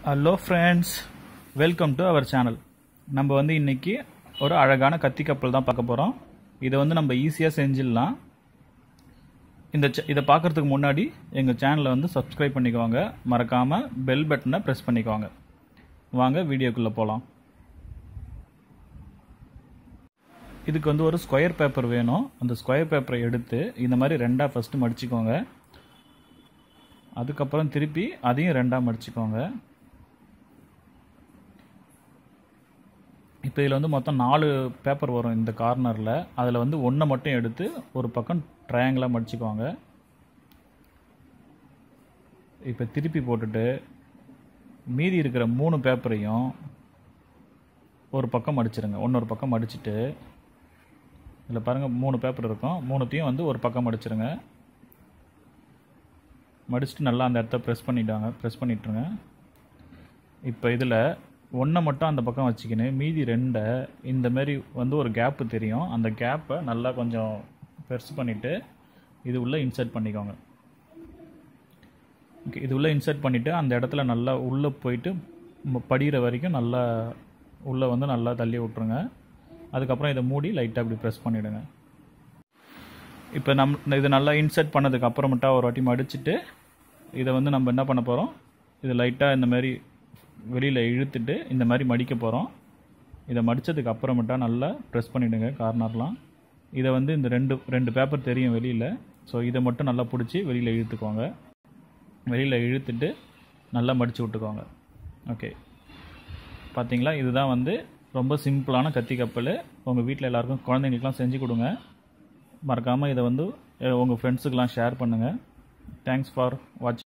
hello friends welcome to our channel நம்ம வந்து இன்னைக்கு ஒரு அழகான கத்தி கப்பல் தான் பார்க்க போகிறோம் இதை வந்து நம்ம ஈஸியாக செஞ்சிடலாம் இந்த ச- இதை பார்க்கறதுக்கு முன்னாடி எங்கள் சேனலை வந்து சப்ஸ்கிரைப் பண்ணிக்கோங்க மறக்காமல் பெல் பட்டனை ப்ரெஸ் பண்ணிக்கோங்க வாங்க வீடியோக்குள்ளே போகலாம் இதுக்கு வந்து ஒரு ஸ்கொயர் பேப்பர் வேணும் அந்த ஸ்கொயர் பேப்பரை எடுத்து இந்த மாதிரி ரெண்டாக ஃபஸ்ட்டு மடிச்சுக்கோங்க அதுக்கப்புறம் திருப்பி அதையும் ரெண்டாக மடிச்சுக்கோங்க இப்போ இதில் வந்து மொத்தம் நாலு பேப்பர் வரும் இந்த கார்னரில் அதில் வந்து ஒன்றை மட்டும் எடுத்து ஒரு பக்கம் ட்ரையாங்கிளாக மடிச்சுக்கோங்க இப்போ திருப்பி போட்டுட்டு மீதி இருக்கிற மூணு பேப்பரையும் ஒரு பக்கம் மடிச்சிருங்க இன்னொரு பக்கம் மடிச்சிட்டு இதில் பாருங்கள் மூணு பேப்பர் இருக்கும் மூணுத்தையும் வந்து ஒரு பக்கம் மடிச்சிருங்க மடிச்சுட்டு நல்லா அந்த இடத்த ப்ரெஸ் பண்ணிட்டாங்க ப்ரெஸ் பண்ணிட்டுருங்க இப்போ இதில் ஒன்றை மட்டும் அந்த பக்கம் வச்சுக்கின்னு மீதி ரெண்டை இந்த மாதிரி வந்து ஒரு கேப்பு தெரியும் அந்த கேப்பை நல்லா கொஞ்சம் பெருசு பண்ணிவிட்டு இது உள்ளே இன்சர்ட் பண்ணிக்கோங்க ஓகே இது உள்ளே இன்சர்ட் பண்ணிவிட்டு அந்த இடத்துல நல்லா உள்ளே போயிட்டு ம- படிகிற வரைக்கும் நல்லா உள்ளே வந்து நல்லா தள்ளி விட்ருங்க அதுக்கப்புறம் இதை மூடி லைட்டாக இப்படி ப்ரெஸ் பண்ணிவிடுங்க இப்போ நம் இது நல்லா இன்சர்ட் பண்ணதுக்கு அப்புறமேட்டா ஒரு வாட்டி மடிச்சிட்டு இதை வந்து நம்ம என்ன பண்ண போகிறோம் இது லைட்டாக இந்த மாதிரி வெளியில் இழுத்துட்டு இந்த மாதிரி மடிக்க போகிறோம் இதை மடித்ததுக்கு அப்புறமேட்டா நல்லா ப்ரெஸ் பண்ணிவிடுங்க கார்னர்லாம் இதை வந்து இந்த ரெண்டு ரெண்டு பேப்பர் தெரியும் வெளியில் ஸோ இதை மட்டும் நல்லா பிடிச்சி வெளியில் இழுத்துக்கோங்க வெளியில் இழுத்துட்டு நல்லா மடித்து விட்டுக்கோங்க ஓகே பார்த்தீங்களா இதுதான் வந்து ரொம்ப சிம்பிளான கத்தி கப்பல் உங்கள் வீட்டில் எல்லாருக்கும் குழந்தைங்களுக்குலாம் செஞ்சு கொடுங்க மறக்காமல் இதை வந்து உங்கள் ஃப்ரெண்ட்ஸுக்கெலாம் ஷேர் பண்ணுங்கள் தேங்க்ஸ் ஃபார் வாட்சிங்